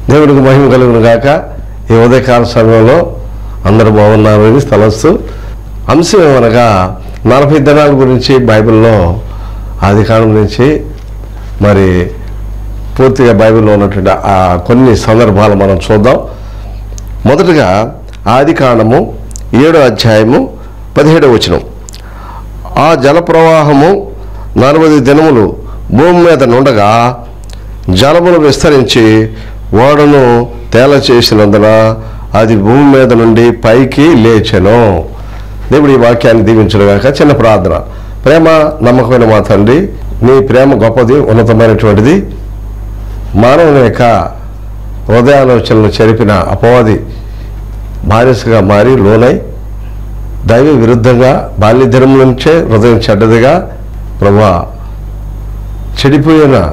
దేవుడికి మహిమ కలుగును గాక ఈ ఉదయకాల సమయంలో అందరూ బాగున్నారని స్థలస్తూ అంశం ఏమనగా నలభై దినాల గురించి బైబిల్లో ఆది కాలం నుంచి మరి పూర్తిగా బైబిల్లో ఉన్నటువంటి ఆ కొన్ని సందర్భాలు మనం చూద్దాం మొదటగా ఆది కాండము ఏడో అధ్యాయము పదిహేడవ వచనం ఆ జల ప్రవాహము నలభై దినములు భూమి మీద నుండగా జలములు విస్తరించి ఓడను తేల చేసినందున అది భూమి మీద నుండి పైకి లేచెను దేవుడి ఈ వాక్యాన్ని దీవించడుగాక చిన్న ప్రార్థన ప్రేమ నమ్మకమైన మా తండ్రి నీ ప్రేమ గొప్పది ఉన్నతమైనటువంటిది మానవుని యొక్క హృదయాలోచనలు చెరిపిన అపవాది బానిసగా మారి లోనై దైవ విరుద్ధంగా బాల్యదినం నుంచే హృదయం చెడ్డదిగా ప్రభా చెడిపోయిన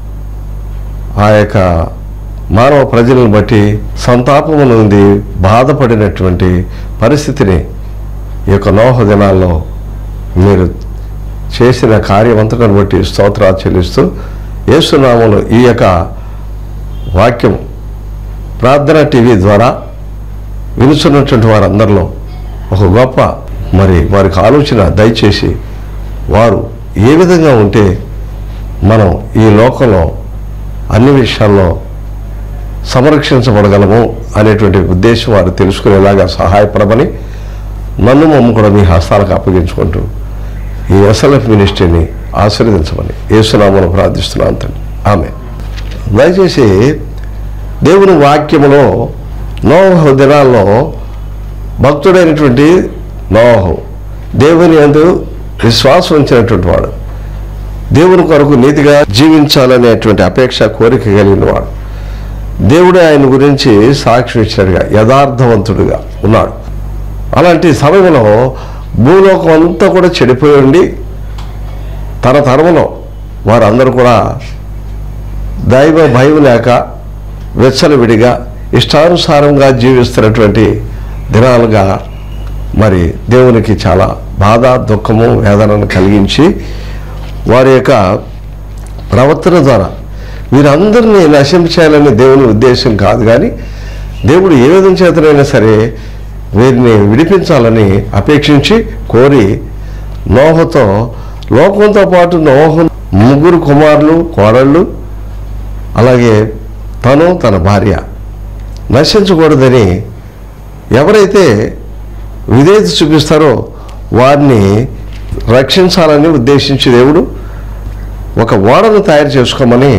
ఆ యొక్క మానవ ప్రజలను బట్టి సంతాపము నుండి బాధపడినటువంటి పరిస్థితిని ఈ యొక్క నోహ దినాల్లో మీరు చేసిన కార్యవంతటను బట్టి స్తోత్రాలు చెల్లిస్తూ యేసునామలు ఈ యొక్క వాక్యం ప్రార్థన టీవీ ద్వారా వినుచున్నటువంటి వారందరిలో ఒక గొప్ప మరి వారికి ఆలోచన దయచేసి వారు ఏ విధంగా ఉంటే మనం ఈ లోకంలో అన్ని విషయాల్లో సంరక్షించబడగలము అనేటువంటి ఉద్దేశం వారు తెలుసుకునేలాగా సహాయపడమని నన్ను మమ్మ కూడా మీ హస్తాలకు అప్పగించుకుంటూ ఈ ఎస్ఎల్ఎఫ్ మినిస్ట్రీని ఆశీర్వదించమని ఏసునామను ప్రార్థిస్తున్నాను తండ్రి ఆమె దయచేసి దేవుని వాక్యములో నోహ దినాల్లో భక్తుడైనటువంటి నోహు దేవుని అందు విశ్వాసం ఉంచినటువంటి వాడు దేవుని కొరకు నీతిగా జీవించాలనేటువంటి అపేక్ష కోరిక కలిగిన వాడు దేవుడే ఆయన గురించి సాక్ష్యం ఇచ్చినట్టుగా యథార్థవంతుడిగా ఉన్నాడు అలాంటి సమయంలో భూలోకం అంతా కూడా చెడిపోయి ఉండి తన తరములో వారందరూ కూడా దైవ భయం లేక విచ్చలవిడిగా ఇష్టానుసారంగా జీవిస్తున్నటువంటి దినాలుగా మరి దేవునికి చాలా బాధ దుఃఖము వేదనను కలిగించి వారి యొక్క ప్రవర్తన ద్వారా వీరందరినీ నశించాలని దేవుని ఉద్దేశం కాదు కానీ దేవుడు ఏ విధం చేతనైనా సరే వీరిని విడిపించాలని అపేక్షించి కోరి నోహతో లోకంతో పాటు నోహు ముగ్గురు కుమారులు కోడళ్ళు అలాగే తను తన భార్య నశించకూడదని ఎవరైతే విధేయత చూపిస్తారో వారిని రక్షించాలని ఉద్దేశించి దేవుడు ఒక ఓడను తయారు చేసుకోమని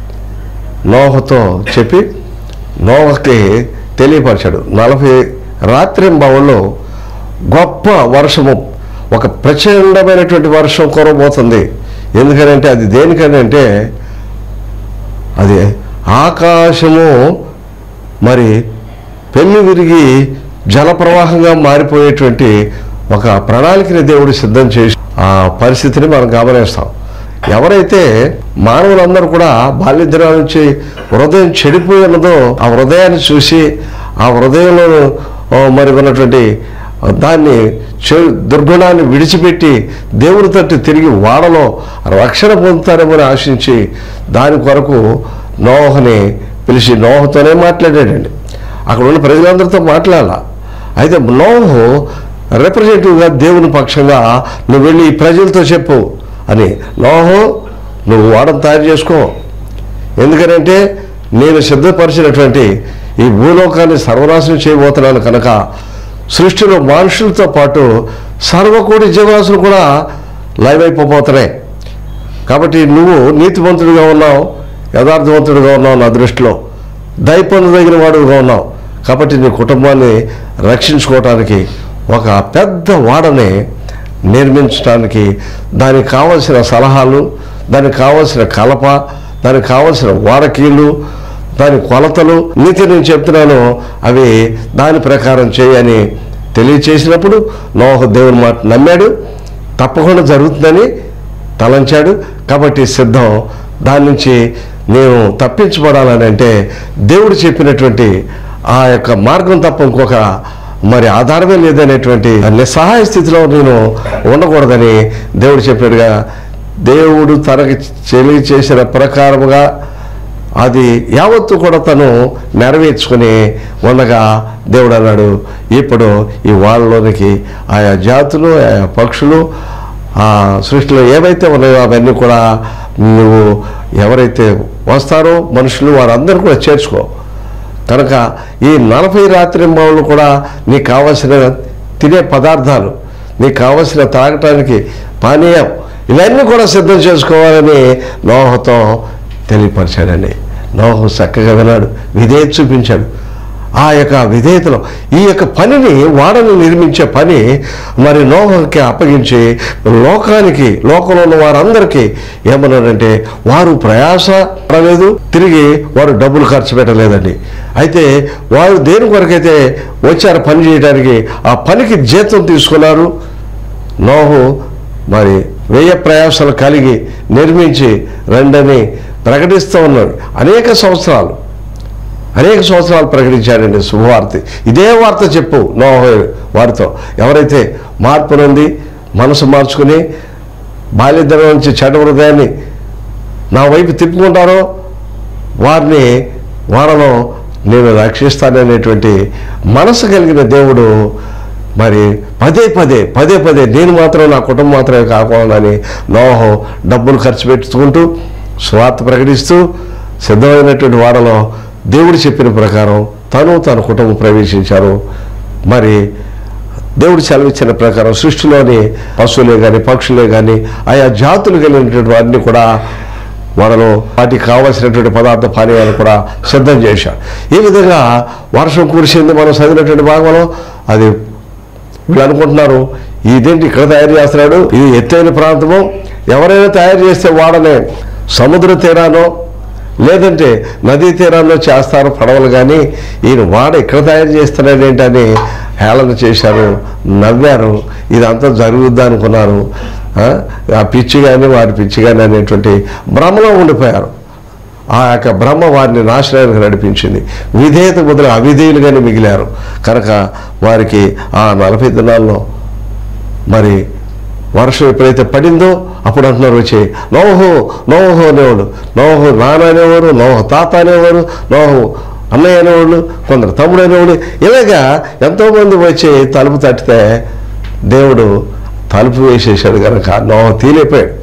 నోహతో చెప్పి నోహకి తెలియపరిచాడు నలభై రాత్రింబవళ్ళు గొప్ప వర్షము ఒక ప్రచండమైనటువంటి వర్షం కురబోతుంది ఎందుకనంటే అది దేనికని అంటే అది ఆకాశము మరి పెన్ను విరిగి జల ప్రవాహంగా మారిపోయేటువంటి ఒక ప్రణాళికని దేవుడు సిద్ధం చేసి ఆ పరిస్థితిని మనం గమనిస్తాం ఎవరైతే మానవులందరూ కూడా బాల్యదినాల నుంచి హృదయం చెడిపోయి ఉన్నదో ఆ హృదయాన్ని చూసి ఆ హృదయంలో ఆ, మరి ఉన్నటువంటి దాన్ని చెడు దుర్గుణాన్ని విడిచిపెట్టి దేవుని తట్టు తిరిగి వాడలో రక్షణ పొందుతారేమో అని ఆశించి దాని కొరకు నోహని పిలిచి నోహతోనే మాట్లాడాడండి అక్కడ ఉన్న ప్రజలందరితో మాట్లాడాల అయితే నోహు రిప్రజెంటేటివ్గా దేవుని పక్షంగా నువ్వు వెళ్ళి ఈ ప్రజలతో చెప్పు అని నోహు నువ్వు వాడని తయారు చేసుకో ఎందుకనంటే నేను సిద్ధపరిచినటువంటి ఈ భూలోకాన్ని సర్వనాశనం చేయబోతున్నాను కనుక సృష్టిలో మనుషులతో పాటు సర్వకోటి జీవరాశులు కూడా లైవ్ అయిపోతున్నాయి కాబట్టి నువ్వు నీతివంతుడిగా ఉన్నావు యథార్థవంతుడిగా ఉన్నావు నా దృష్టిలో దయపొందదగిన వాడుగా ఉన్నావు కాబట్టి నీ కుటుంబాన్ని రక్షించుకోవటానికి ఒక పెద్ద వాడని నిర్మించడానికి దానికి కావలసిన సలహాలు దానికి కావలసిన కలప దానికి కావలసిన వాడకీళ్ళు దాని కొలతలు నీతి నేను చెప్తున్నాను అవి దాని ప్రకారం చేయని తెలియచేసినప్పుడు నోహ దేవుని మాట నమ్మాడు తప్పకుండా జరుగుతుందని తలంచాడు కాబట్టి సిద్ధం దాని నుంచి నేను తప్పించబడాలని అంటే దేవుడు చెప్పినటువంటి ఆ యొక్క మార్గం తప్ప ఇంకొక మరి ఆధారమే లేదనేటువంటి నిస్సహాయ స్థితిలో నేను ఉండకూడదని దేవుడు చెప్పినట్టుగా దేవుడు తనకి తెలియచేసిన ప్రకారముగా అది యావత్తు కూడా తను నెరవేర్చుకుని ఉండగా దేవుడు అన్నాడు ఇప్పుడు ఈ వాళ్ళలోనికి ఆయా జాతులు ఆయా పక్షులు ఆ సృష్టిలో ఏవైతే ఉన్నాయో అవన్నీ కూడా నువ్వు ఎవరైతే వస్తారో మనుషులు వారందరూ కూడా చేర్చుకో కనుక ఈ నలభై రాత్రి కూడా నీకు కావలసిన తినే పదార్థాలు నీకు కావలసిన తాగటానికి పానీయం ఇవన్నీ కూడా సిద్ధం చేసుకోవాలని నోహతో తెలియపరిచాడండి నోహు చక్కగా విన్నాడు విధేయత చూపించాడు ఆ యొక్క విధేయతలో ఈ యొక్క పనిని వాడని నిర్మించే పని మరి నోహకి అప్పగించి లోకానికి లోకంలో ఉన్న వారందరికీ ఏమన్నాడంటే వారు ప్రయాస పడలేదు తిరిగి వారు డబ్బులు ఖర్చు పెట్టలేదండి అయితే వారు దేని కొరకైతే వచ్చారు పని చేయడానికి ఆ పనికి జీతం తీసుకున్నారు నోహు మరి వ్యయ ప్రయాసాలు కలిగి నిర్మించి రండని ప్రకటిస్తూ ఉన్నాడు అనేక సంవత్సరాలు అనేక సంవత్సరాలు ప్రకటించాడండి శుభవార్త ఇదే వార్త చెప్పు నోహ వారితో ఎవరైతే మార్పు నుండి మనసు మార్చుకుని బాల్యదనం నుంచి చెడు హృదయాన్ని నా వైపు తిప్పుకుంటారో వారిని వారలో నేను రక్షిస్తాననేటువంటి మనసు కలిగిన దేవుడు మరి పదే పదే పదే పదే నేను మాత్రం నా కుటుంబం మాత్రమే కాకుండా నోహం డబ్బులు ఖర్చు పెట్టుకుంటూ స్వార్థ ప్రకటిస్తూ సిద్ధమైనటువంటి వాడలో దేవుడు చెప్పిన ప్రకారం తను తన కుటుంబం ప్రవేశించారు మరి దేవుడు సెలవిచ్చిన ప్రకారం సృష్టిలోని పశువులే కానీ పక్షులే కానీ ఆయా జాతులు కలిగినటువంటి వారిని కూడా వాళ్ళలో వాటికి కావలసినటువంటి పదార్థ పానీయాలు కూడా సిద్ధం చేశారు ఈ విధంగా వర్షం కురిసింది మనం చదివినటువంటి భాగంలో అది వీళ్ళు అనుకుంటున్నారు ఇదేంటి ఇక్కడ తయారు చేస్తున్నాడు ఇది ఎత్తైన ప్రాంతము ఎవరైనా తయారు చేస్తే వాడనే సముద్ర తీరానో లేదంటే నదీ తీరాల్లో చేస్తారు పడవలు కానీ ఈయన వాడ ఇక్కడ తయారు చేస్తున్నాడు ఏంటని హేళన చేశారు నవ్వారు ఇదంతా జరుగుద్దా అనుకున్నారు ఆ, ఆ పిచ్చి కానీ వారి పిచ్చి కానీ అనేటువంటి భ్రమలో ఉండిపోయారు ఆ యొక్క బ్రహ్మ వారిని నాశనానికి నడిపించింది విధేయత బదులు అవిధేయులుగానే మిగిలారు కనుక వారికి ఆ నలభై దినాల్లో మరి వర్షం ఎప్పుడైతే పడిందో అప్పుడు అంటున్నారు వచ్చి నోహో నోహో అనేవాడు నోహో నాన్న అనేవారు నోహో తాత అనేవారు నోహో అన్నయ్య అనేవాళ్ళు కొందరు తమ్ముడు అనేవాడు ఇలాగా ఎంతోమంది వచ్చి తలుపు తట్టితే దేవుడు తలుపు వేసేసాడు కనుక నోహ తీలేపోయాడు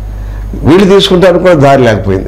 వీళ్ళు తీసుకుంటారు కూడా దారి లేకపోయింది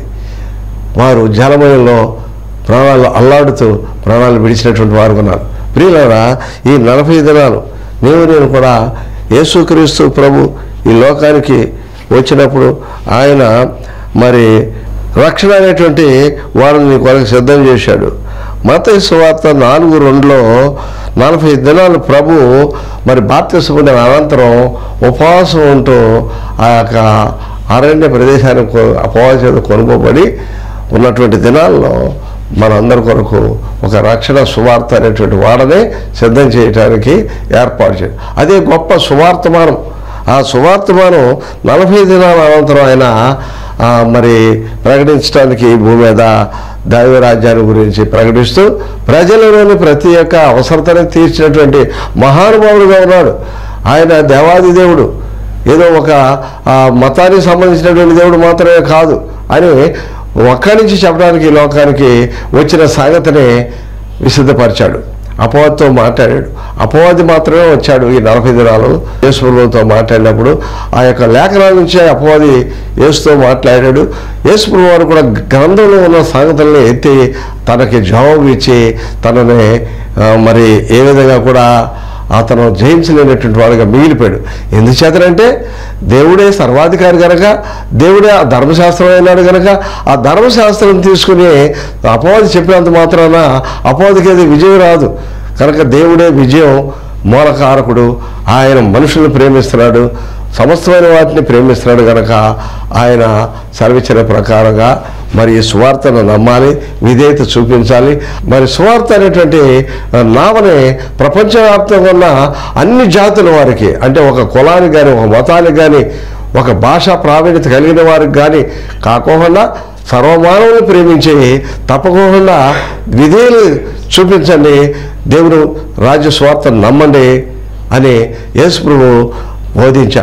వారు జలమయంలో ప్రాణాలు అల్లాడుతూ ప్రాణాలు విడిచినటువంటి వారు ఉన్నారు ప్రియులారా ఈ నలభై దినాలు నీవు నేను కూడా యేసుక్రీస్తు ప్రభు ఈ లోకానికి వచ్చినప్పుడు ఆయన మరి రక్షణ అనేటువంటి వారిని కొరకు సిద్ధం చేశాడు మత సువార్త నాలుగు రెండులో నలభై దినాలు ప్రభు మరి బాప్తిసముడిన అనంతరం ఉపవాసం ఉంటూ ఆ యొక్క అరణ్య ప్రదేశానికి కొ- అపవాది చేత కొనుక్కోబడి ఉన్నటువంటి దినాల్లో మనందరి కొరకు ఒక రక్షణ సువార్త అనేటువంటి వాడనే సిద్ధం చేయడానికి ఏర్పాటు చేయడం అదే గొప్ప సువార్తమానం ఆ సువార్తమానం నలభై దినాల అనంతరం ఆయన ఆ, మరి ప్రకటించడానికి ఈ భూమి మీద దైవరాజ్యాన్ని గురించి ప్రకటిస్తూ ప్రజలలోని ప్రతి ఒక్క అవసరతను తీర్చినటువంటి మహానుభావుడుగా ఉన్నాడు ఆయన దేవాది దేవుడు ఏదో ఒక ఆ, మతానికి సంబంధించినటువంటి దేవుడు మాత్రమే కాదు అని ఒక్కడి నుంచి చెప్పడానికి ఈ లోకానికి వచ్చిన సంగతిని విసిద్ధపరిచాడు అపవాదితో మాట్లాడాడు అపవాది మాత్రమే వచ్చాడు ఈ నలభై దినాలు యేసుప్రభుతో మాట్లాడినప్పుడు ఆ యొక్క లేఖనాల నుంచే అపవాది యేసుతో మాట్లాడాడు యేసుప్రభు వారు కూడా గ్రంథంలో ఉన్న సంగతుల్ని ఎత్తి తనకి జవాబు ఇచ్చి తనని ఆ, మరి ఏ విధంగా కూడా అతను జయించలేనటువంటి వాడుగా మిగిలిపోయాడు ఎందుచేతనంటే దేవుడే సర్వాధికారి కనుక దేవుడే ఆ ధర్మశాస్త్రం అయినాడు కనుక ఆ ధర్మశాస్త్రం తీసుకుని అపవాది చెప్పినంత మాత్రాన అపవాదికి ఏది విజయం రాదు కనుక దేవుడే విజయం మూలకారకుడు ఆయన మనుషులను ప్రేమిస్తున్నాడు సమస్తమైన వాటిని ప్రేమిస్తున్నాడు కనుక ఆయన సెలవిచ్చిన ప్రకారంగా మరి ఈ సువార్తను నమ్మాలి విధేయత చూపించాలి మరి సువార్త అనేటువంటి ఆ, నావని ప్రపంచవ్యాప్తంగా ఉన్న అన్ని జాతుల వారికి అంటే ఒక కులానికి కానీ ఒక మతానికి కానీ ఒక భాషా ప్రావీణ్యత కలిగిన వారికి కానీ కాకోకుండా సర్వమానవుని ప్రేమించి తప్పకుండా విధేయులు చూపించండి దేవుడు రాజ్య స్వార్థను నమ్మండి అని యేసు ప్రభు బోధించాడు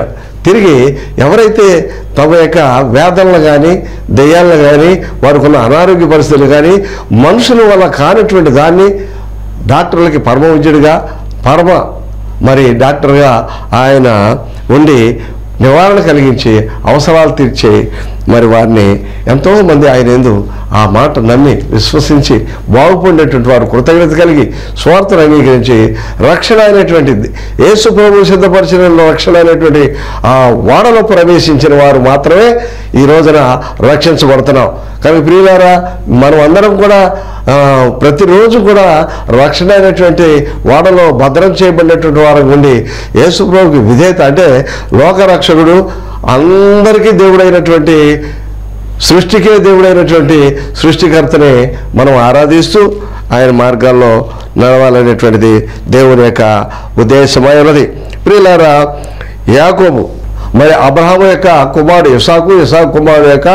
తిరిగి ఎవరైతే తమ యొక్క వేదనలు కానీ దెయ్యాలను కానీ వారికి ఉన్న అనారోగ్య పరిస్థితులు కానీ మనుషుల వల్ల కానటువంటి దాన్ని డాక్టర్లకి పరమ విద్యుడిగా పరమ మరి డాక్టర్గా ఆయన ఉండి నివారణ కలిగించి అవసరాలు తీర్చే మరి వారిని ఎంతోమంది ఆయన ఎందు ఆ మాట నమ్మి విశ్వసించి బాగుపడినటువంటి వారు కృతజ్ఞత కలిగి స్వార్థను అంగీకరించి రక్షణ అయినటువంటిది యేసు ప్రభు సిద్ధపరిచిన రక్షణ అయినటువంటి ఆ వాడలో ప్రవేశించిన వారు మాత్రమే ఈ రోజున రక్షించబడుతున్నాం కానీ ప్రియులారా మనం అందరం కూడా ఆ, ప్రతిరోజు కూడా రక్షణ అయినటువంటి వాడలో భద్రం చేయబడినటువంటి వారం ఉండి యేసు ప్రభుకి విధేయత అంటే లోకరక్షకుడు అందరికీ దేవుడైనటువంటి సృష్టికే దేవుడైనటువంటి సృష్టికర్తని మనం ఆరాధిస్తూ ఆయన మార్గాల్లో నడవాలనేటువంటిది దేవుని యొక్క ఉద్దేశమై ఉన్నది ప్రియులారా యాకోబు మరి అబ్రహాము యొక్క కుమారుడు ఇసాకు ఇసాకు కుమారుడు యొక్క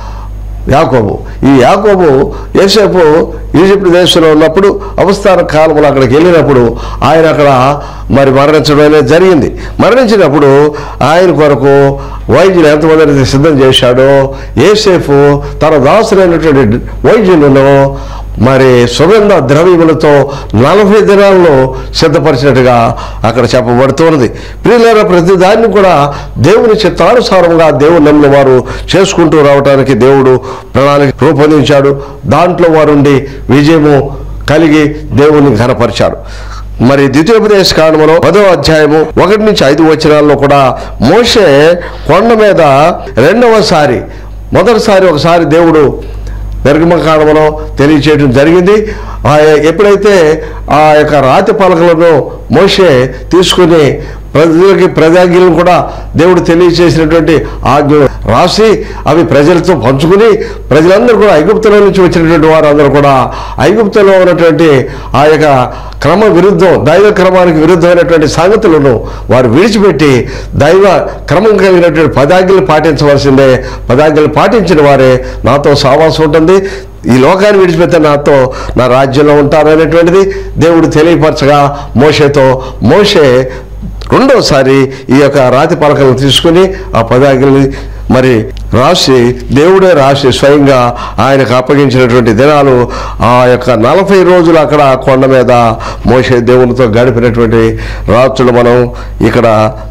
యాకోబు ఈ యాకోబు యేసేపు ఈజిప్ట్ దేశంలో ఉన్నప్పుడు అవస్థాన కాలంలో అక్కడికి వెళ్ళినప్పుడు ఆయన అక్కడ మరి మరణించడం అనేది జరిగింది మరణించినప్పుడు ఆయన కొరకు వైద్యులు ఎంతమంది అయితే సిద్ధం చేశాడో ఏసేపు తన దాసులైనటువంటి వైద్యులను మరి సుగంధ ద్రవ్యములతో నలభై దినాల్లో సిద్ధపరిచినట్టుగా అక్కడ చెప్పబడుతున్నది ప్రియులార ప్రతి దాన్ని కూడా దేవుని చిత్తానుసారంగా దేవుడు నమ్మిన వారు చేసుకుంటూ రావడానికి దేవుడు ప్రణాళిక రూపొందించాడు దాంట్లో వారుండి విజయము కలిగి దేవుని ఘనపరిచాడు మరి ద్వితీయోపదేశ కాండములో పదో అధ్యాయము ఒకటి నుంచి ఐదు వచనాల్లో కూడా మోషే కొండ మీద రెండవసారి మొదటిసారి ఒకసారి దేవుడు నిర్గమకాండములో తెలియచేయడం జరిగింది ఆ ఎప్పుడైతే ఆ యొక్క రాతి పలకలను మోషే తీసుకుని ప్రజలకి ప్రజాజ్ఞలను కూడా దేవుడు తెలియచేసినటువంటి ఆజ్ఞ రాసి అవి ప్రజలతో పంచుకుని ప్రజలందరూ కూడా ఐగుప్తులో నుంచి వచ్చినటువంటి వారందరూ కూడా ఐగుప్తులో ఉన్నటువంటి ఆ యొక్క క్రమ విరుద్ధం దైవ క్రమానికి విరుద్ధమైనటువంటి సంగతులను వారు విడిచిపెట్టి దైవ క్రమం కలిగినటువంటి పదాజ్ఞలు పాటించవలసిందే పదాజ్ఞలు పాటించిన వారే నాతో సావాసం ఉంటుంది ఈ లోకాన్ని విడిచిపెడితే నాతో నా రాజ్యంలో ఉంటారనేటువంటిది దేవుడు తెలియపరచగా మోషేతో మోషే రెండోసారి ఈ యొక్క రాతి పలకలను తీసుకుని ఆ పదాజ్ఞల్ని మరి రాసి దేవుడే రాసి స్వయంగా ఆయనకు అప్పగించినటువంటి దినాలు ఆ యొక్క నలభై రోజులు అక్కడ ఆ కొండ మీద మోసే దేవునితో గడిపినటువంటి రాత్రులు మనం ఇక్కడ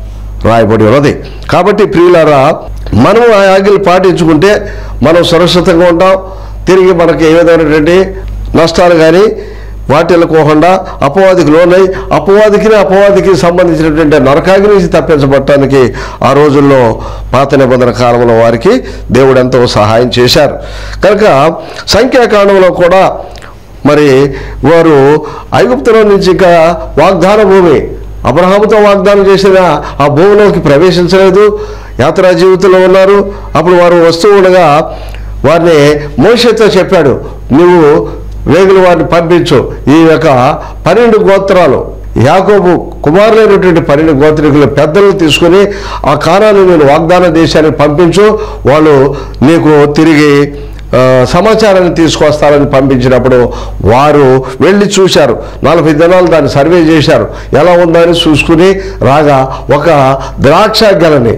రాయబడి ఉన్నది కాబట్టి ప్రియులారా మనం ఆ ఆజ్ఞలు పాటించుకుంటే మనం సురక్షితంగా ఉంటాం తిరిగి మనకి ఏ విధమైనటువంటి నష్టాలు కానీ వాటిల్లుకోకుండా అపవాదికి లోనై అపవాదికి అపవాదికి సంబంధించినటువంటి నరకాగి నుంచి తప్పించబడటానికి ఆ రోజుల్లో పాత నిబంధన కాలంలో వారికి దేవుడు ఎంతో సహాయం చేశారు కనుక సంఖ్యాకాండంలో కూడా మరి వారు ఐగుప్తులో నుంచి ఇంకా వాగ్దాన భూమి అబ్రహాముతో వాగ్దానం చేసిన ఆ భూమిలోకి ప్రవేశించలేదు యాత్రా జీవితంలో ఉన్నారు అప్పుడు వారు వస్తూ ఉండగా వారిని మోషతో చెప్పాడు నువ్వు వేగులు వారిని పంపించు ఈ యొక్క పన్నెండు గోత్రాలు యాకోబు కుమారులైనటువంటి పన్నెండు గోత్రికుల పెద్దలను తీసుకుని ఆ కారాన్ని నేను వాగ్దాన దేశానికి పంపించు వాళ్ళు నీకు తిరిగి ఆ, సమాచారాన్ని తీసుకొస్తారని పంపించినప్పుడు వారు వెళ్ళి చూశారు నలభై దినాలు దాన్ని సర్వే చేశారు ఎలా ఉందని చూసుకుని రాగా ఒక ద్రాక్ష గెలని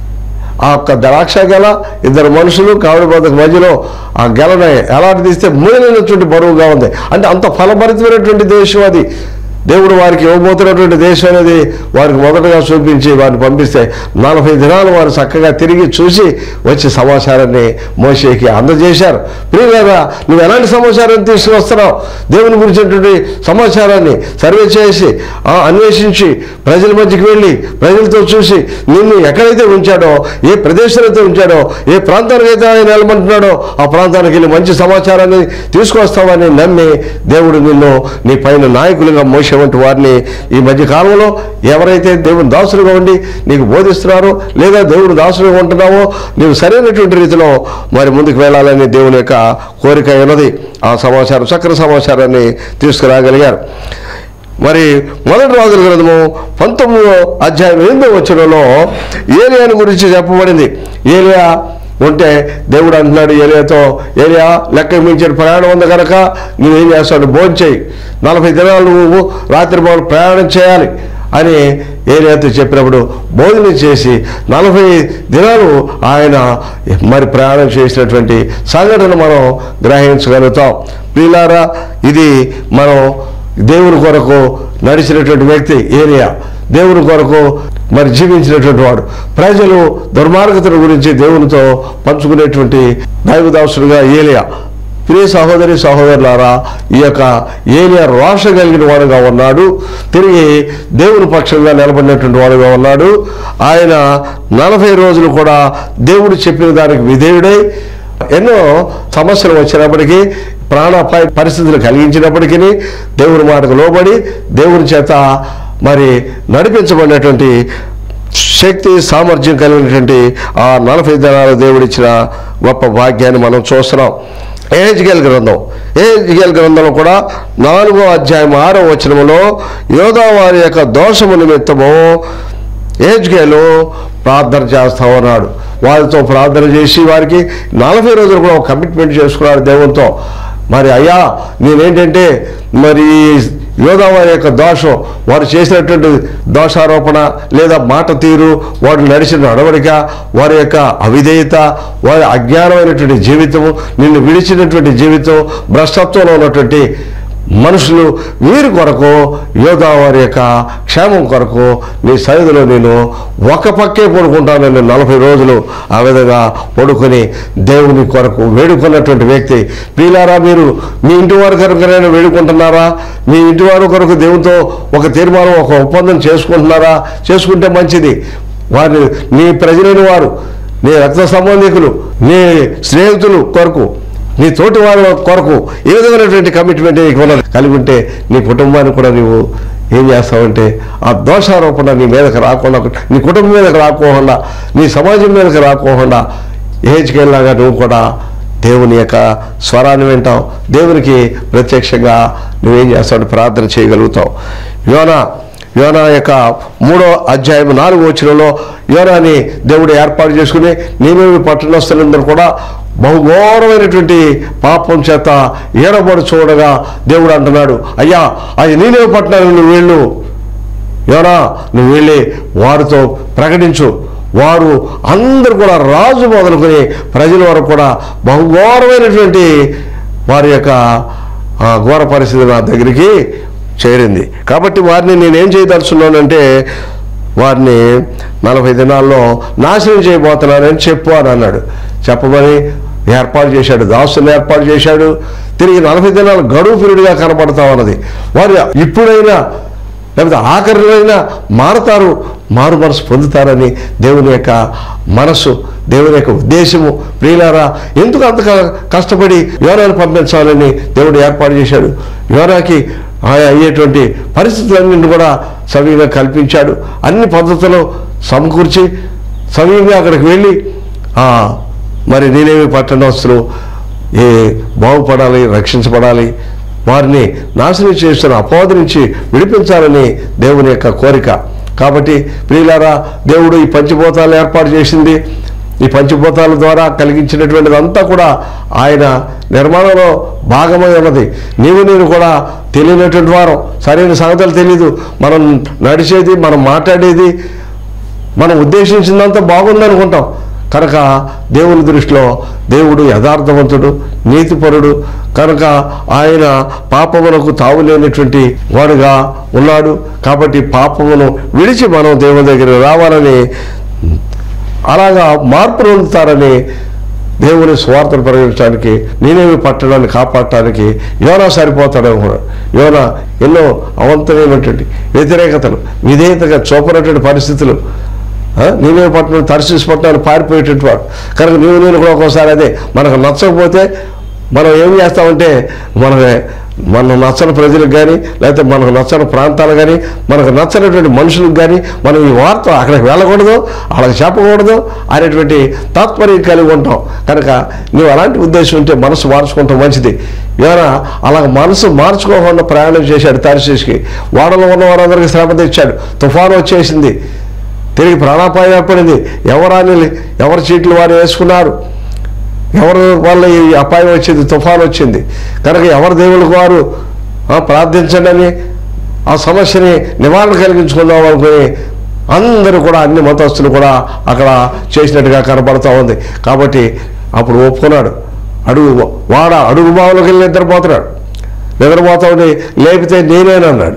ఆ ఒక్క ద్రాక్ష గెల ఇద్దరు మనుషులు కావిడి బద్దకు మధ్యలో ఆ గెలని ఎలాంటి తీస్తే మూలైనటువంటి బరువుగా ఉంది అంటే అంత ఫలభరితమైనటువంటి దేశం అది దేవుడు వారికి ఇవ్వబోతున్నటువంటి దేశం అనేది వారికి మొదటగా చూపించి వారిని పంపిస్తే నలభై దినాలు వారు చక్కగా తిరిగి చూసి వచ్చి సమాచారాన్ని మోసేకి అందజేశారు ప్రియులారా నువ్వు ఎలాంటి సమాచారాన్ని తీసుకువస్తున్నావు దేవుని గురించినటువంటి సమాచారాన్ని సర్వే చేసి ఆ, అన్వేషించి ప్రజల మధ్యకి వెళ్ళి ప్రజలతో చూసి నిన్ను ఎక్కడైతే ఉంచాడో ఏ ప్రదేశాలతో ఉంచాడో ఏ ప్రాంతానికి అయితే ఆయన వెళ్ళమంటున్నాడో ఆ ప్రాంతానికి వెళ్ళి మంచి సమాచారాన్ని తీసుకొస్తామని నమ్మి దేవుడు నిన్ను నీ పైన నాయకులుగా మోసే వంటి వారిని ఈ మధ్య కాలంలో ఎవరైతే దేవుని దాసులుగా ఉండి నీకు బోధిస్తున్నారో లేదా దేవుడు దాసులుగా ఉంటున్నావో నీవు సరైనటువంటి రీతిలో మరి ముందుకు వెళ్ళాలని దేవుని యొక్క కోరిక ఉన్నది ఆ సమాచారం చక్కని సమాచారాన్ని తీసుకురాగలిగారు మరి మొదటి రాజుల గ్రంథము పంతొమ్మిదో అధ్యాయం ఎనిమిదో వచ్చడంలో ఏలియాని గురించి చెప్పబడింది ఏలియా ఉంటే దేవుడు అంటున్నాడు ఏలియాతో ఏలియా లెక్క మించిన ప్రయాణం ఉంది కనుక నువ్వేం చేస్తాడు భోజనం చేయి నలభై దినాలు నువ్వు రాత్రి పగలు ప్రయాణం చేయాలి అని ఏరియాతో చెప్పినప్పుడు భోజనం చేసి నలభై దినాలు ఆయన మరి ప్రయాణం చేసినటువంటి సంఘటన మనం గ్రహించగలుగుతాం ప్రియులారా ఇది మనం దేవుని కొరకు నడిచినటువంటి వ్యక్తి ఏరియా దేవుని కొరకు మరి జీవించినటువంటి వాడు ప్రజలు దుర్మార్గతల గురించి దేవునితో పంచుకునేటువంటి దైవదాసుడుగా ఏలియా ప్రియ సహోదరి సహోదరులారా ఈ యొక్క ఏలియా రోష కలిగిన వాడుగా ఉన్నాడు తిరిగి దేవుని పక్షంగా నిలబడినటువంటి వాడుగా ఉన్నాడు ఆయన నలభై రోజులు కూడా దేవుడు చెప్పిన దానికి విధేయుడై ఎన్నో సమస్యలు వచ్చినప్పటికీ ప్రాణాపాయ పరిస్థితులు కలిగించినప్పటికీ దేవుని మాటకు లోబడి దేవుని చేత మరి నడిపించబడినటువంటి శక్తి సామర్థ్యం కలిగినటువంటి ఆ నలభై దినాలు దేవుడిచ్చిన గొప్ప భాగ్యాన్ని మనం చూస్తున్నాం ఏజ్గేల్ గ్రంథం ఏజ్గేల్ గ్రంథంలో కూడా నాలుగో అధ్యాయం ఆరో వచనములో యోధా వారి యొక్క దోషము నిమిత్తము ఏజ్గేలు ప్రార్థన చేస్తా ఉన్నాడు వారితో ప్రార్థన చేసి వారికి నలభై రోజులు కూడా ఒక కమిట్మెంట్ చేసుకున్నాడు దేవునితో మరి అయ్యా నేనేంటంటే మరి యోధావారి యొక్క దోషం వారు చేసినటువంటి దోషారోపణ లేదా మాట తీరు వారు నడిచిన నడవడిక వారి యొక్క అవిధేయత వారి అజ్ఞానమైనటువంటి జీవితము నిన్ను విడిచినటువంటి జీవితం భ్రష్టత్వంలో ఉన్నటువంటి మనుషులు వీరి కొరకు యోధా వారి యొక్క క్షేమం కొరకు నీ సన్నిధిలో నేను ఒక పక్కే పడుకుంటాను నేను నలభై రోజులు ఆ విధంగా పడుకొని దేవుని కొరకు వేడుకున్నటువంటి వ్యక్తి ప్రియులారా మీరు మీ ఇంటి వారి కొరకైనా వేడుకుంటున్నారా మీ ఇంటి వారి కొరకు దేవునితో ఒక తీర్మానం ఒక ఒప్పందం చేసుకుంటున్నారా చేసుకుంటే మంచిది వారిని నీ ప్రజలైన వారు నీ రక్త సంబంధికులు నీ స్నేహితులు కొరకు నీ తోటి వాళ్ళ కొరకు ఏ విధమైనటువంటి కమిట్మెంట్ నీకు ఉన్నది కలిగి ఉంటే నీ కుటుంబాన్ని కూడా నీవు ఏం చేస్తావంటే ఆ దోషారోపణ నీ మీదకి రాకుండా నీ కుటుంబం మీదకి రాకోకుండా నీ సమాజం మీదకి రాకోకుండా ఏజ్కెళ్ళాగా నువ్వు కూడా దేవుని యొక్క స్వరాన్ని వింటావు దేవునికి ప్రత్యక్షంగా నువ్వేం చేస్తావు ప్రార్థన చేయగలుగుతావు యోనా యోనా యొక్క మూడో అధ్యాయం నాలుగో వచ్చినలో యోనాని దేవుడు ఏర్పాటు చేసుకుని నేనేమి పట్టణస్తులందరూ కూడా బహుఘోరమైనటువంటి పాపం చేత ఏడబడి చూడగా దేవుడు అంటున్నాడు అయ్యా అది నేనే పట్టణానికి నువ్వు వెళ్ళు యోనా నువ్వు వెళ్ళి వారితో ప్రకటించు వారు అందరూ కూడా రాజు మొదలుకొని ప్రజల వరకు కూడా బహుఘోరమైనటువంటి వారి యొక్క ఆ, ఘోర పరిస్థితి నా దగ్గరికి చేరింది కాబట్టి వారిని నేనేం చేయదలుచున్నానంటే వారిని నలభై దినాల్లో నాశనం చేయబోతున్నానని చెప్పు అని అన్నాడు చెప్పమని ఏర్పాటు చేశాడు దాసుని ఏర్పాటు చేశాడు తిరిగి నలభై దినాలు గడువు పీరియడ్గా కనపడతా ఉన్నది వారు ఇప్పుడైనా లేకపోతే ఆఖరినైనా మారతారు మారు మనసు పొందుతారని దేవుని యొక్క మనస్సు దేవుని యొక్క ఉద్దేశము ప్రియులారా ఎందుకు అంత క- కష్టపడి యోనాను పంపించాలని దేవుడు ఏర్పాటు చేశాడు యోనాకి ఆయన అయ్యేటువంటి పరిస్థితులన్నింటినీ కూడా సవ్యంగా కల్పించాడు అన్ని పద్ధతులు సమకూర్చి సవ్యంగా అక్కడికి వెళ్ళి ఆ, మరి నేనేమి పట్టణస్తులు ఏ బాగుపడాలి రక్షించబడాలి వారిని నాశనం చేస్తున్న అపవాది నుంచి విడిపించాలని దేవుని యొక్క కోరిక కాబట్టి ప్రియులారా దేవుడు ఈ పంచభూతాలు ఏర్పాటు చేసింది ఈ పంచభూతాల ద్వారా కలిగించినటువంటిదంతా కూడా ఆయన నిర్మాణంలో భాగమై ఉన్నది నీవు నేను కూడా తెలియనటువంటి వారం సరైన సంగతులు తెలీదు మనం నడిచేది మనం మాట్లాడేది మనం ఉద్దేశించిందంతా బాగుంది అనుకుంటాం కనుక దేవుని దృష్టిలో దేవుడు యథార్థవంతుడు నీతిపరుడు కనుక ఆయన పాపమునకు తావులేనటువంటి వాడుగా ఉన్నాడు కాబట్టి పాపమును విడిచి మనం దేవుని దగ్గర రావాలని అలాగా మార్పు పొందుతారని దేవుని స్వార్థను ప్రకటించడానికి నేనేమి పట్టడాన్ని కాపాడటానికి యోనా సరిపోతాడేమో కూడా యోనా ఎన్నో అవంతమైనటువంటి వ్యతిరేకతలు విధేయతగా చూపనటువంటి పరిస్థితులు ఆ, నేనే పట్టణం తరశీసి పట్టణాన్ని పారిపోయేటటువంటి వాడు కనుక నీవు నేను కూడా ఒక్కోసారి అదే మనకు నచ్చకపోతే మనం ఏం చేస్తామంటే మన మనకు నచ్చని ప్రజలకు కానీ లేకపోతే మనకు నచ్చని ప్రాంతాలు కానీ మనకు నచ్చనటువంటి మనుషులకు కానీ మనం ఈ వార్త అక్కడికి వెళ్ళకూడదు వాళ్ళకి చెప్పకూడదు అనేటువంటి తాత్పర్యం కలిగి ఉంటాం కనుక నువ్వు అలాంటి ఉద్దేశం ఉంటే మనసు మార్చుకుంటాం మంచిది ఏమైనా అలా మనసు మార్చుకోకుండా ప్రయాణం చేశాడు తరిశీస్కి వాడలో ఉన్న వారందరికీ శ్రమ తెచ్చాడు తుఫాను వచ్చేసింది తిరిగి ప్రాణాపాయం ఏర్పడింది ఎవరాని ఎవరి చీట్లు వారు వేసుకున్నారు ఎవరి వల్ల ఈ అపాయం వచ్చింది తుఫాన్ వచ్చింది కనుక ఎవరి దేవుళ్ళకి వారు ఆ, ప్రార్థించండి అని ఆ సమస్యని నివారణ కలిగించుకుందాం అనుకుని అందరూ కూడా అన్ని మతస్థులు కూడా అక్కడ చేసినట్టుగా కనపడుతూ ఉంది కాబట్టి అప్పుడు ఒప్పుకున్నాడు అడుగు వాడ అడుగు బావులోకి వెళ్ళి నిద్రపోతున్నాడు నిద్రపోతా ఉండి లేపితే నేనేనన్నాడు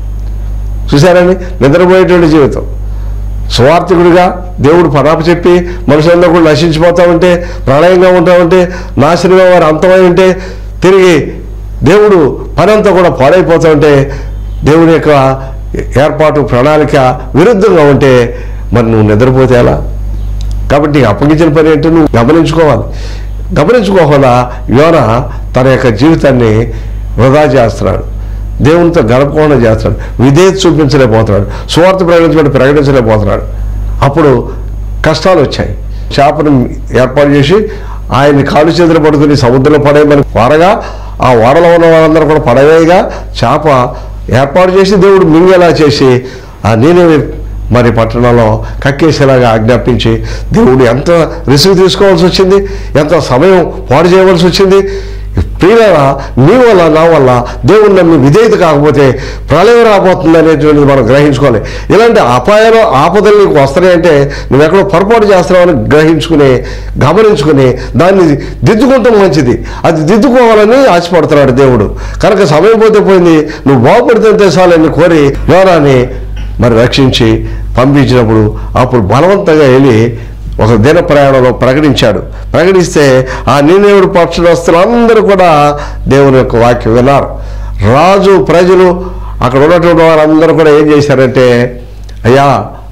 చూసారండి నిద్రపోయేటువంటి జీవితం స్వార్థకుడిగా దేవుడు పరాప చెప్పి మనుషులందరూ కూడా నశించిపోతా ఉంటే ప్రళయంగా ఉంటా ఉంటే నాశనమే వారు అంతమై ఉంటే తిరిగి దేవుడు పని అంతా కూడా పాడైపోతూ ఉంటే దేవుడి యొక్క ఏర్పాటు ప్రణాళిక విరుద్ధంగా ఉంటే మరి నువ్వు నిద్రపోతే ఎలా కాబట్టి నీకు అప్పగించిన పని ఏంటో నువ్వు గమనించుకోవాలి గమనించుకోకుండా యోన తన యొక్క జీవితాన్ని వృధా చేస్తున్నాడు దేవునితో గడపకుండా చేస్తున్నాడు విధేయత చూపించలేకపోతున్నాడు స్వార్థ ప్రకటించబడి ప్రకటించలేకపోతున్నాడు అప్పుడు కష్టాలు వచ్చాయి చేపను ఏర్పాటు చేసి ఆయన్ని కాలు చేతులు పడుకుని సముద్రంలో పడేయమని వారగా ఆ వాడలో ఉన్న వాళ్ళందరూ కూడా పడవేయగా చేప ఏర్పాటు చేసి దేవుడు మింగేలా చేసి ఆ నేనే మరి పట్టణంలో కక్కేసేలాగా ఆజ్ఞాపించి దేవుడు ఎంత రిస్క్ తీసుకోవాల్సి వచ్చింది ఎంత సమయం పాడు చేయవలసి వచ్చింది ప్రియులరా నీ వల్ల నా వల్ల దేవుడు నమ్మి విధేయత కాకపోతే ప్రళయం రాబోతుంది అనేటువంటిది మనం గ్రహించుకోవాలి ఇలాంటి అపాయాలు ఆపదలు నీకు వస్తున్నాయంటే నువ్వు ఎక్కడో పొరపాటు చేస్తున్నావని గ్రహించుకుని గమనించుకుని దాన్ని దిద్దుకుంటాం మంచిది అది దిద్దుకోవాలని ఆశపడుతున్నాడు దేవుడు కనుక సమయం పోతే పోయింది నువ్వు బాగుపడితే చాలని కోరి యోనాన్ని మరి రక్షించి పంపించినప్పుడు అప్పుడు బలవంతంగా వెళ్ళి ఒక దిన ప్రయాణంలో ప్రకటించాడు ప్రకటిస్తే ఆ నీనేవుడు పక్షులస్తులు అందరూ కూడా దేవుని యొక్క వాక్యం విన్నారు రాజు ప్రజలు అక్కడ ఉన్నటువంటి వారందరూ కూడా ఏం చేశారంటే అయ్యా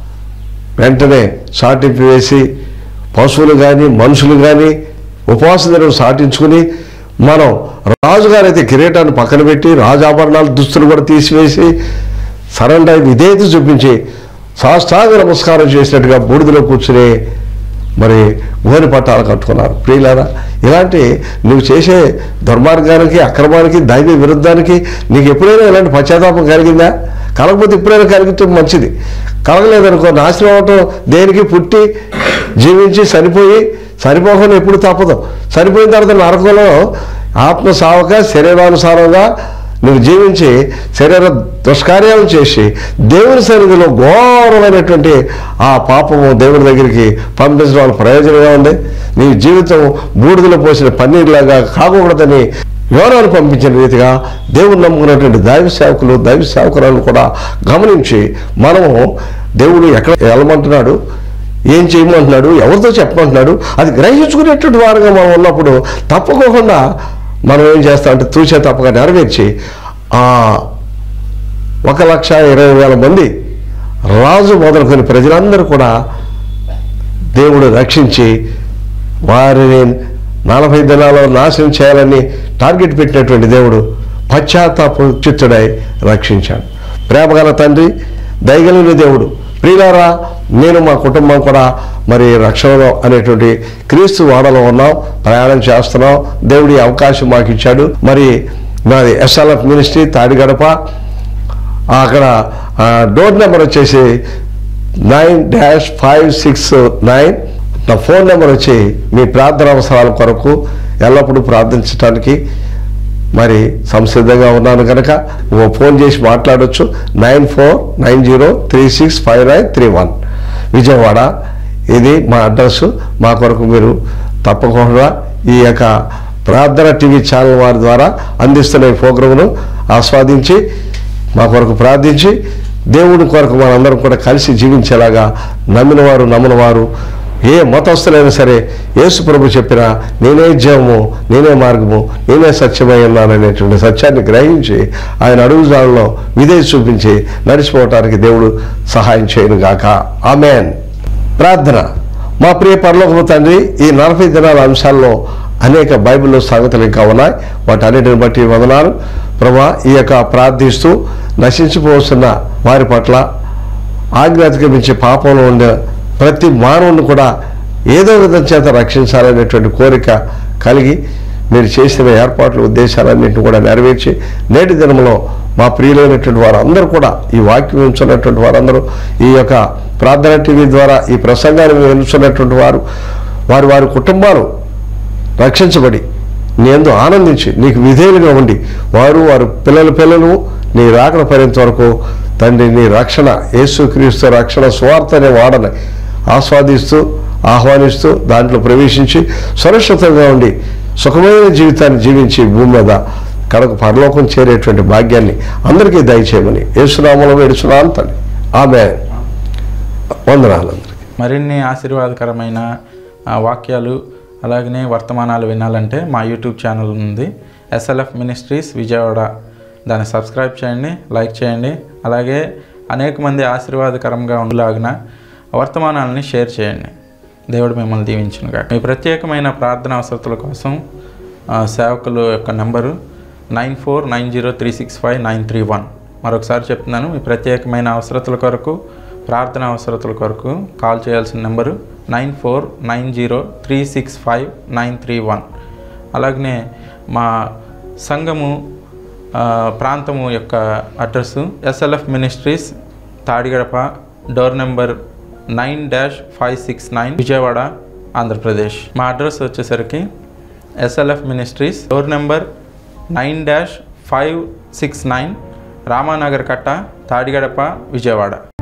వెంటనే సాటింపు వేసి పశువులు కానీ మనుషులు కానీ ఉపవాస దినం సాటించుకుని మనం రాజుగారైతే కిరీటాన్ని పక్కన పెట్టి రాజాభరణాలు దుస్తులు కూడా తీసివేసి సరెండర్ విధేయత చూపించి సాష్టాంగ నమస్కారం చేసినట్టుగా బూడిదలో కూర్చుని మరి గోని పట్టాలు కట్టుకున్నారు ప్రియులారా ఇలాంటి నువ్వు చేసే దుర్మార్గానికి అక్రమానికి దైవ విరుద్ధానికి నీకు ఎప్పుడైనా ఇలాంటి పశ్చాత్తాపం కలిగిందా కలగకపోతే ఎప్పుడైనా కలిగితే మంచిది కలగలేదనుకో నాశనం అవటం దేనికి పుట్టి జీవించి చనిపోయి చనిపోకుండా ఎప్పుడు తప్పదు చనిపోయిన తర్వాత నరకంలో ఆత్మ సావక శరీరానుసారంగా నువ్వు జీవించి శరీర దుష్కార్యాలు చేసి దేవుని సన్నిధిలో ఘోరమైనటువంటి ఆ పాపము దేవుని దగ్గరికి పంపించడం వల్ల ప్రయోజనంగా ఉంది నీ జీవితం బూడిదలో పోసిన పన్నీర్లాగా కాకూడదని యోనాను పంపించిన రీతిగా దేవుని నమ్ముకున్నటువంటి దైవ సేవకులు దైవ సేవకులను కూడా గమనించి మనము దేవుడు ఎక్కడ వెళ్ళమంటున్నాడు ఏం చేయమంటున్నాడు ఎవరితో చెప్పమంటున్నాడు అది గ్రహించుకునేటువంటి వారుగా మనం ఉన్నప్పుడు తప్పకోకుండా మనం ఏం చేస్తామంటే తూచే తప్పగా నెరవేర్చి ఆ ఒక లక్ష ఇరవై వేల మంది రాజు మొదలుకొని ప్రజలందరూ కూడా దేవుడు రక్షించి వారిని నలభై దినాల్లో నాశనం చేయాలని టార్గెట్ పెట్టినటువంటి దేవుడు పశ్చాత్తాప చిత్తుడై రక్షించాడు ప్రేమగల తండ్రి దయగలిగిన దేవుడు ప్రియులారా నేను మా కుటుంబం కూడా మరి రక్షణలో అనేటువంటి క్రీస్తు వాడలో ఉన్నాం ప్రయాణం చేస్తున్నాం దేవుడి అవకాశం మాకు ఇచ్చాడు మరి మాది ఎస్ఎల్ఎఫ్ మినిస్ట్రీ తాడిగడప అక్కడ ఆ, డోర్ నెంబర్ వచ్చేసి nine dash five six nine నా ఫోన్ నెంబర్ వచ్చి మీ ప్రార్థన అవసరాల కొరకు ఎల్లప్పుడూ ప్రార్థించడానికి మరి సంసిద్ధంగా ఉన్నాను కనుక నువ్వు ఫోన్ చేసి మాట్లాడొచ్చు nine four nine zero three six five nine three one Vijayawada ఇది మా అడ్రస్ మా కొరకు మీరు తప్పకుండా ఈ యొక్క ప్రార్థన టీవీ ఛానల్ వారి ద్వారా అందిస్తున్న ఈ ప్రోగ్రామును ఆస్వాదించి మా కొరకు ప్రార్థించి దేవుడి కొరకు మనందరం కూడా కలిసి జీవించేలాగా నమ్మిన వారు నమ్మని వారు ఏ మతస్థులైనా సరే యేసు ప్రభు చెప్పిన నేనే జీవము నేనే మార్గము నేనే సత్యమై ఉన్నాననేటువంటి సత్యాన్ని గ్రహించి ఆయన అడుగుజాడలో విధేయ చూపించి నడిచిపోవటానికి దేవుడు సహాయం చేయను గాక ఆమెన్ ప్రార్థన మా ప్రియ పరలోకపు తండ్రి ఈ నలభై దినాల అంశాల్లో అనేక బైబిల్లో సంగతులు ఇంకా ఉన్నాయి వాటి అన్నిటిని బట్టి వదనాలు ప్రభా ఈ యొక్క ప్రార్థిస్తూ నశించిపోతున్న వారి పట్ల ఆజ్ఞాతికమించే పాపంలో ఉండే ప్రతి మానవుని కూడా ఏదో విధం చేత రక్షించాలనేటువంటి కోరిక కలిగి మీరు చేసిన ఏర్పాట్లు ఉద్దేశాలన్నింటినీ కూడా నెరవేర్చి నేటి దినంలో మా ప్రియులైనటువంటి వారందరూ కూడా ఈ వాక్యం ఉంచున్నటువంటి వారందరూ ఈ యొక్క ప్రార్థన టీవీ ద్వారా ఈ ప్రసంగాన్ని వినుచున్నటువంటి వారు వారి వారి కుటుంబాలు రక్షించబడి నీ యందు ఆనందించి నీకు విధేయులుగా ఉండి వారు వారి పిల్లల పిల్లలు నీ రాకడ పర్యంత వరకు తండ్రి నీ రక్షణ యేసుక్రీస్తు రక్షణ స్వార్థనే వాడని ఆస్వాదిస్తూ ఆహ్వానిస్తూ దాంట్లో ప్రవేశించి సురక్షితంగా ఉండి సుఖమైన జీవితాన్ని జీవించి భూమి మీద కడకు పరలోకం చేరేటువంటి భాగ్యాన్ని అందరికీ దయచేయమని యేసునామంలో వేడుచున్నాను తండ్రి ఆమె వందనాలు అందరికీ మరిన్ని ఆశీర్వాదకరమైన ఆ, వాక్యాలు అలాగనే వర్తమానాలు వినాలంటే మా యూట్యూబ్ ఛానల్ ఉంది ఎస్ఎల్ఎఫ్ మినిస్ట్రీస్ విజయవాడ దాన్ని సబ్స్క్రైబ్ చేయండి లైక్ చేయండి అలాగే అనేక మంది ఆశీర్వాదకరంగా ఉండలాగిన వర్తమానాలని షేర్ చేయండి దేవుడు మిమ్మల్ని దీవించునుగా మీ ప్రత్యేకమైన ప్రార్థన అవసరతల కోసం ఆ, సేవకుల యొక్క number nine four nine zero three six five nine three one మరొకసారి చెప్తున్నాను మీ ప్రత్యేకమైన అవసరతల కొరకు ప్రార్థన అవసరతల కొరకు కాల్ చేయాల్సిన number nine four nine zero three six five nine three one అలాగనే మా సంఘము ఆ, ప్రాంతము యొక్క address SLF ministries Tadigadapa door number nine dash five six nine Vijayawada Andhra Pradesh మా అడ్రస్ వచ్చేసరికి SLF ministries door number nine dash five six nine Ramanagar కట్ట తాడిగడప విజయవాడ